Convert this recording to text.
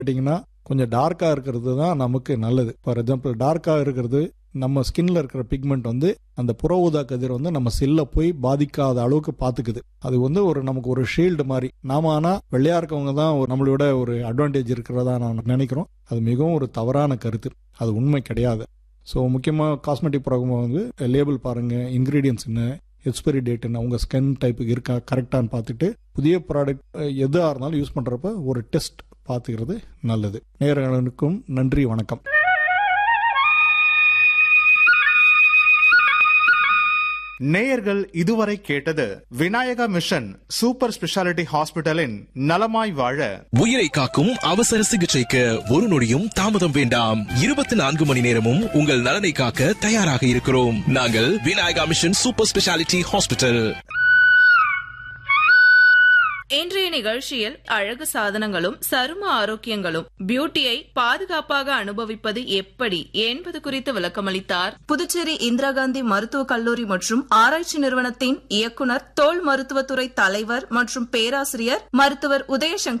கேட்டிங்கன்னா கொஞ்சம் டார்க்காக இருக்கிறது தான் நமக்கு நல்லது ஃபார் எக்ஸாம்பிள் டார்க்காக இருக்கிறது நம்ம ஸ்கின்ல இருக்கிற பிக்மெண்ட் வந்து அந்த புற ஊதா கதிர் வந்து நம்ம செல்ல போய் பாதிக்காத அளவுக்கு பார்த்துக்குது அது வந்து ஒரு நமக்கு ஒரு ஷீல்டு மாதிரி நாம ஆனா வெள்ளையா இருக்கவங்க தான் ஒரு நம்மளோட ஒரு அட்வான்டேஜ் இருக்கிறதா நான் நினைக்கிறோம் அது மிகவும் ஒரு தவறான கருத்து அது உண்மை கிடையாது ஸோ முக்கியமாக காஸ்மெட்டிக் ப்ராப்ளம் வந்து லேபிள் பாருங்க இன்க்ரீடியன்ஸ் என்ன எக்ஸ்பைரி டேட் என்ன உங்கள் ஸ்கின் டைப்புக்கு இருக்கா கரெக்டான்னு பார்த்துட்டு புதிய ப்ராடக்ட் எதாக இருந்தாலும் யூஸ் பண்ணுறப்ப ஒரு டெஸ்ட் பார்த்துக்கிறது நல்லது நேர்களுக்கும் நன்றி வணக்கம் நேயர்கள் இதுவரை கேட்டது விநாயகா மிஷன் சூப்பர் ஸ்பெஷாலிட்டி ஹாஸ்பிட்டலின் நலமாய் வாழ உயிரை காக்கும் அவசர சிகிச்சைக்கு ஒரு நொடியும் தாமதம் வேண்டாம் இருபத்தி நான்கு மணி நேரமும் உங்கள் நலனை காக்க தயாராக இருக்கிறோம் நாங்கள் Vinayaka mission super speciality hospital இன்றைய நிகழ்ச்சியில் அழகு சாதனங்களும் சரும ஆரோக்கியங்களும் பியூட்டியை பாதுகாப்பாக அனுபவிப்பது எப்படி என்பது குறித்து விளக்கமளித்தார் புதுச்சேரி இந்திரா காந்தி மருத்துவக் கல்லூரி மற்றும் ஆராய்ச்சி நிறுவனத்தின் இயக்குனர் தோல் மருத்துவத்துறை தலைவர் மற்றும் பேராசிரியர் மருத்துவர் உதயசங்கர்